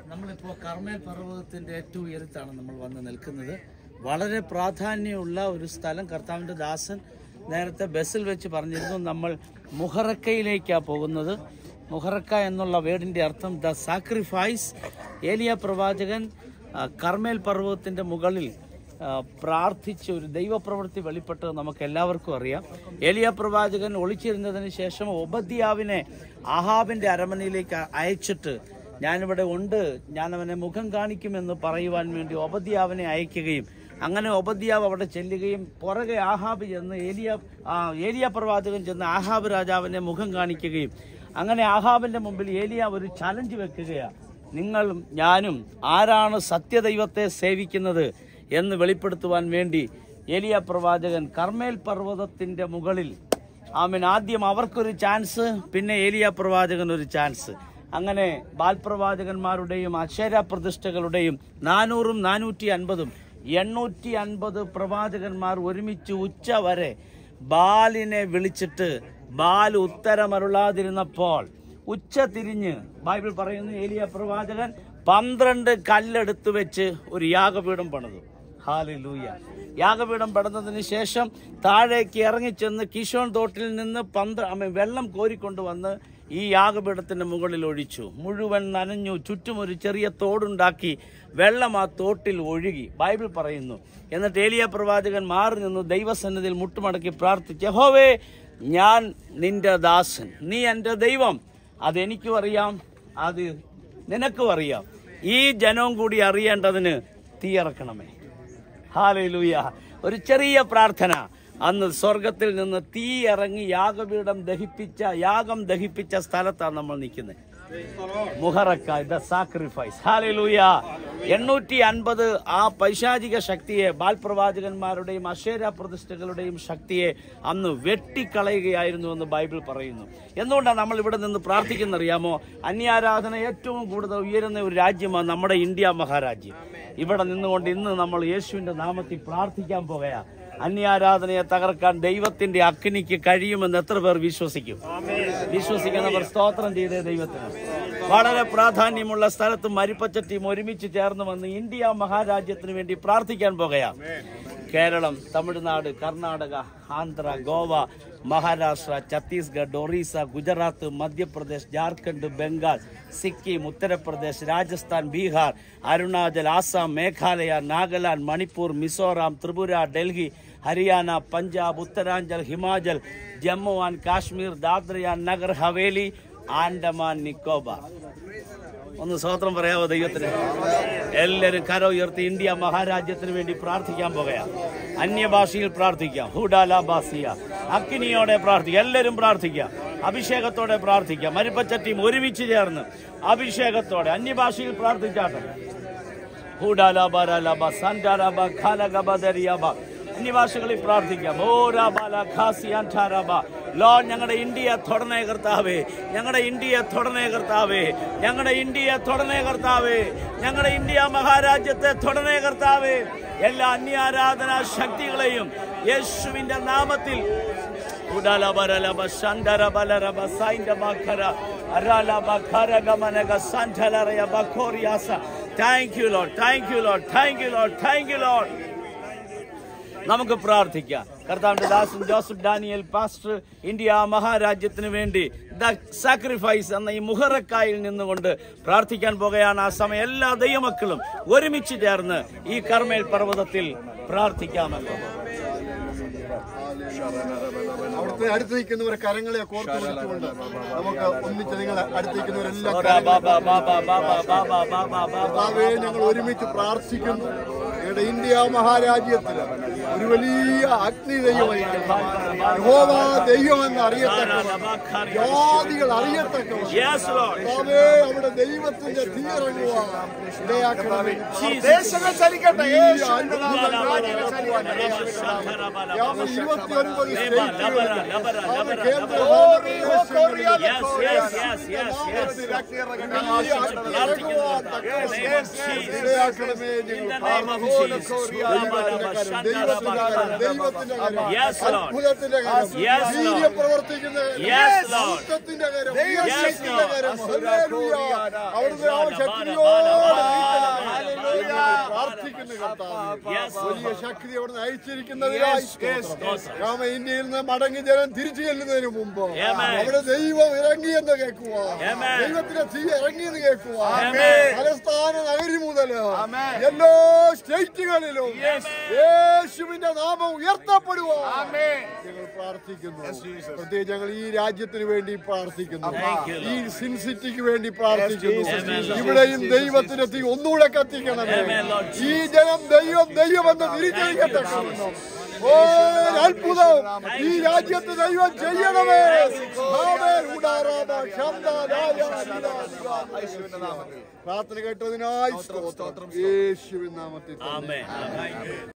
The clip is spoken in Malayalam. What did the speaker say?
നമ്മളിപ്പോൾ കർമ്മേൽ പർവ്വതത്തിന്റെ ഏറ്റവും ഉയരത്താണ് നമ്മൾ വന്ന് നിൽക്കുന്നത് വളരെ പ്രാധാന്യമുള്ള ഒരു സ്ഥലം കർത്താവിന്റെ ദാസൻ നേരത്തെ ബസ്സിൽ വെച്ച് പറഞ്ഞിരുന്നു നമ്മൾ മുഹറക്കയിലേക്കാണ് പോകുന്നത് മുഹറക്ക എന്നുള്ള വേർഡിന്റെ അർത്ഥം ദ സാക്രിഫൈസ് ഏലിയ പ്രവാചകൻ ആ, കർമ്മേൽ പർവ്വതത്തിന്റെ മുകളിൽ ആ, പ്രാർത്ഥിച്ച് ഒരു ദൈവപ്രവൃത്തി വെളിപ്പെട്ടത് നമുക്ക് എല്ലാവർക്കും അറിയാം ഏലിയ പ്രവാചകൻ ഒളിച്ചിരുന്നതിന് ശേഷം ഒബദ്യാവിനെ ആഹാബിന്റെ അരമനയിലേക്ക് അയച്ചിട്ട് ഞാനിവിടെ ഉണ്ട് ഞാൻ അവനെ മുഖം കാണിക്കുമെന്ന് പറയുവാൻ വേണ്ടി ഒബദ്യാവിനെ അയക്കുകയും അങ്ങനെ ഒബദ്യാവ് അവിടെ ചെല്ലുകയും പുറകെ ആഹാബ് ചെന്ന് ഏലിയ ആ, ഏലിയ പ്രവാചകൻ ചെന്ന് ആഹാബ് രാജാവിനെ മുഖം കാണിക്കുകയും അങ്ങനെ ആഹാബിന്റെ മുമ്പിൽ ഏലിയ ഒരു ചലഞ്ച് വെക്കുകയാണ് നിങ്ങളും ഞാനും ആരാണ് സത്യദൈവത്തെ സേവിക്കുന്നത് എന്ന് വെളിപ്പെടുത്തുവാൻ വേണ്ടി ഏലിയ പ്രവാചകൻ കർമ്മേൽ പർവ്വതത്തിന്റെ മുകളിൽ ആമീൻ ആദ്യം അവർക്കൊരു ചാൻസ് പിന്നെ ഏലിയ പ്രവാചകൻ ഒരു ചാൻസ് അങ്ങനെ ബാൽപ്രവാചകന്മാരുടെയും അക്ഷര പ്രതിഷ്ഠകളുടെയും നാനൂറും നാനൂറ്റി അൻപതും എണ്ണൂറ്റി അൻപത് പ്രവാചകന്മാർ ഒരുമിച്ച് ഉച്ച വരെ ബാലിനെ വിളിച്ചിട്ട് ബാൽ ഉത്തരമരുളാതിരുന്നപ്പോൾ ഉച്ച തിരിഞ്ഞ് ബൈബിൾ പറയുന്നു ഏലിയ പ്രവാചകൻ പന്ത്രണ്ട് കല്ലെടുത്ത് വെച്ച് ഒരു യാഗപീഠം പണിതു ഹാലൂയ യാഗപീഠം പണിതതിന് ശേഷം താഴേക്ക് ഇറങ്ങിച്ചെന്ന് കിഷോൺ തോട്ടിൽ നിന്ന് പന്ത്ര അമ്മ, വെള്ളം കോരിക്കൊണ്ടുവന്ന് ഈ യാഗപീഠത്തിന്റെ മുകളിൽ ഒഴിച്ചു മുഴുവൻ നനഞ്ഞു ചുറ്റും ഒരു ചെറിയ തോടുണ്ടാക്കി വെള്ളം ആ തോട്ടിൽ ഒഴുകി ബൈബിൾ പറയുന്നു എന്നിട്ട് ഏലിയ പ്രവാചകൻ മാറി നിന്ന് ദൈവസന്നിധിയിൽ മുട്ടുമടക്കി പ്രാർത്ഥിച്ചു യഹോവേ ഞാൻ നിന്റെ ദാസൻ നീ എൻ്റെ ദൈവം അതെനിക്കും അറിയാം അത് നിനക്കും അറിയാം ഈ ജനവും കൂടി അറിയേണ്ടതിന് തീയിറക്കണമേ ഹാലൂയ ഒരു ചെറിയ പ്രാർത്ഥന അന്ന് സ്വർഗത്തിൽ നിന്ന് തീ ഇറങ്ങി യാഗപീഠം ദഹിപ്പിച്ച യാഗം ദഹിപ്പിച്ച സ്ഥലത്താണ് നമ്മൾ നിൽക്കുന്നത് മുഹറക്ക ദ സാക്രിഫൈസ് ഹാലൂയ എണ്ണൂറ്റി അൻപത് ആ പൈശാചിക ശക്തിയെ ബാൽപ്രവാചകന്മാരുടെയും അക്ഷേര പ്രതിഷ്ഠകളുടെയും ശക്തിയെ അന്ന് വെട്ടിക്കളയുകയായിരുന്നു എന്ന് ബൈബിൾ പറയുന്നു എന്തുകൊണ്ടാണ് നമ്മൾ ഇവിടെ നിന്ന് പ്രാർത്ഥിക്കുന്നറിയാമോ അന്യാരാധന ഏറ്റവും കൂടുതൽ ഉയരുന്ന ഒരു രാജ്യമാണ് നമ്മുടെ ഇന്ത്യ മഹാരാജ്യം ഇവിടെ നിന്നുകൊണ്ട് ഇന്ന് നമ്മൾ യേശുവിന്റെ നാമത്തിൽ പ്രാർത്ഥിക്കാൻ പോകുകയാണ് അന്യാരാധനയെ തകർക്കാൻ ദൈവത്തിന്റെ അഗ്നിക്ക് കഴിയുമെന്ന് എത്ര പേർ വിശ്വസിക്കും വിശ്വസിക്കുന്നവർ സ്തോത്രം ചെയ്തേ ദൈവത്തിന് വളരെ പ്രാധാന്യമുള്ള സ്ഥലത്ത് മരിപ്പച്ചട്ടിയും ഒരുമിച്ച് ചേർന്ന് വന്ന് ഇന്ത്യ മഹാരാജ്യത്തിന് വേണ്ടി പ്രാർത്ഥിക്കാൻ പോകുകയാണ് കേരളം തമിഴ്നാട് കർണാടക ആന്ധ്ര ഗോവ മഹാരാഷ്ട്ര ഛത്തീസ്ഗഡ് ഒറീസ ഗുജറാത്ത് മധ്യപ്രദേശ് ജാർഖണ്ഡ് ബംഗാൾ സിക്കിം ഉത്തർപ്രദേശ് രാജസ്ഥാൻ ബീഹാർ അരുണാചൽ ആസാം മേഘാലയ നാഗാലാൻഡ് മണിപ്പൂർ മിസോറാം ത്രിപുര ഡൽഹി ഹരിയാന പഞ്ചാബ് ഉത്തരാഞ്ചൽ ഹിമാചൽ ജമ്മു ആൻഡ് കാശ്മീർ ദാദ്ര ആൻഡ് നഗർ ഹവേലി ആൻഡമാൻ നിക്കോബാർ ഒന്ന് സ്വതന്ത്രം പറയാവോ ദൈവത്തിന് എല്ലാവരും കര ഉയർത്തി ഇന്ത്യ മഹാരാജ്യത്തിന് വേണ്ടി പ്രാർത്ഥിക്കാൻ പോകുകയാണ് അന്യഭാഷയിൽ പ്രാർത്ഥിക്കാം ഹുഡാല ബാസിയ അഗ്നിയോടെ പ്രാർത്ഥിക്കാം എല്ലാവരും പ്രാർത്ഥിക്കാം അഭിഷേകത്തോടെ പ്രാർത്ഥിക്കാം മരുപ്പച്ചട്ടിയും ഒരുമിച്ച് ചേർന്ന് അഭിഷേകത്തോടെ അന്യഭാഷയിൽ പ്രാർത്ഥിച്ചാട്ടെ ഹൂഡാലാബാരാലാബ സൻഡാരാബ ഖാലഗബദരിയാബ അന്യഭാഷകളിൽ പ്രാർത്ഥിക്കാം ഓ രാബാല ഖാസിയാൻ ഠാരാബ ലോൺ ഞങ്ങളുടെ ഇന്ത്യയെ തൊടനേ കർത്താവേ ഞങ്ങളുടെ ഇന്ത്യയെ തൊടനേ കർത്താവേ ഞങ്ങളുടെ ഇന്ത്യയെ തൊടനേ കർത്താവേ ഞങ്ങളുടെ ഇന്ത്യ മഹാരാജ്യത്തെ തൊടനേ കർത്താവേ എല്ലാ അന്യാരാധനാ ശക്തികളെയും യേശുവിന്റെ നാമത്തിൽ ഉഡാലബരലബ ശന്തരബലരബ സൈൻഡബഖര അരാലബഖരഗമനഗ സന്ധലറയബ ഖോറിയാസ thank you Lord thank you Lord thank you Lord thank you Lord നമുക്ക് പ്രാർത്ഥിക്കാം കർത്താവിന്റെ ദാസൻ ജോസഫ് ഡാനിയൽ പാസ്റ്റർ ഇന്ത്യ മഹാരാജ്യത്തിന് വേണ്ടി ദ സാക്രിഫൈസ് എന്ന ഈ മുഹറക്കായിൽ നിന്നുകൊണ്ട് പ്രാർത്ഥിക്കാൻ പോകുകയാണ് ആ സമയം എല്ലാ ദൈവമക്കളും ഒരുമിച്ച് ചേർന്ന് ഈ കർമ്മേൽ പർവ്വതത്തിൽ പ്രാർത്ഥിക്കാമല്ലോ അവിടുത്തെ അടുത്ത് നിൽക്കുന്നവരെ കരങ്ങളെ കോർത്തു പിടിച്ചുകൊണ്ട് നമുക്ക് ഒന്നിച്ച് നിങ്ങൾ അടുത്ത് നിൽക്കുന്നവരെല്ലാം ഓരാ ബാബാ ബാബാ ബാബാ ബാബാ ബാബാ ബാബാ കർത്താവേ ഞങ്ങൾ ഒരുമിച്ച് പ്രാർത്ഥിക്കുന്നു ഞങ്ങളുടെ ഇന്ത്യ മഹാരാജ്യത്തിന് ഒരു വലിയ അഗ്നി ദൈവമായിരിക്കണം യഹോവ ദൈവമെന്ന് അറിയത്തക്ക ജാതികൾ അറിയത്തക്ക Yes, Lord. കർത്താവേ അവിടെ ദൈവത്തിന്റെ തീയിറങ്ങുക ഇടയാക്കണമേ ദേശങ്ങൾ ചലിക്കട്ടെ ഈ യേശുവിന്റെ അത്ഭുതം നാമത്തിൽ രാജ്യങ്ങൾ ചലിക്കട്ടെ യാമ ഇരുപത്തിയൊൻപത് സ്റ്റേറ്റുകളിൽ അത് കേന്ദ്ര ഓറി ഹോ കോറിയ Yes, yes, yes, yes, yes. ഈ അഗ്നി ഇറങ്ങുവാൻ തക്കവണ്ണം ഇടയാക്കണമേ In the ഞങ്ങൾ name of Jesus. ദൈവത്തിന്റെ കരം Yes, Lord. അത്ഭുതത്തിന്റെ കരം Yes, Lord. വീര്യം പ്രവർത്തിക്കുന്ന Yes, Lord. ദൈവത്തിന്റെ കരം Yes, ദൈവശക്തിയുടെ Lord. കരം ഹല്ലേലൂയ അവിടുത്തെ ആ ശക്തിയോടെ Yes, വലിയ ശക്തി അവിടെ നിന്ന് അയച്ചിരിക്കുന്നതിനായി സ്തോത്രം. രാമ ഇന്ത്യയിൽ നിന്ന് മടങ്ങി ജനം തിരിച്ചു ചെല്ലുന്നതിന് മുമ്പ് Amen. അവിടെ ദൈവം ഇറങ്ങിയെന്ന് കേൾക്കുക Amen. ദൈവത്തിന്റെ തീ ഇറങ്ങിയെന്ന് കേൾക്കുക Amen. തലസ്ഥാന നഗരി മുതൽ എല്ലാ സ്റ്റേറ്റുകളിലും യേശുവിന്റെ നാമം ഉയർത്തപ്പെടുക ഞങ്ങൾ പ്രാർത്ഥിക്കുന്നു പ്രത്യേകിച്ച് ഞങ്ങൾ ഈ രാജ്യത്തിന് വേണ്ടി പ്രാർത്ഥിക്കുന്നു Thank you, Lord. ഈ സിൻ സിറ്റിക്ക് വേണ്ടി പ്രാർത്ഥിക്കുന്നു Amen, Lord. ഇവിടെയും ദൈവത്തിന്റെ തീ ഒന്നുകൂടെ കത്തിക്കണമേ Amen, Lord. ഈ ജനം ദൈവം ദൈവമെന്ന് തിരിച്ചറിയട്ടെ ഓ ഒരു അത്ഭുതം ഈ രാജ്യത്ത് ദൈവം ചെയ്യണമേ ആമേൻ. ഉടാറാമ, ശബ്ദാലായ, പ്രാർത്ഥന കേട്ടതിനായി സ്തോത്രം യേശുവിൻ നാമത്തിൽ തന്നെ. Amen. Amen.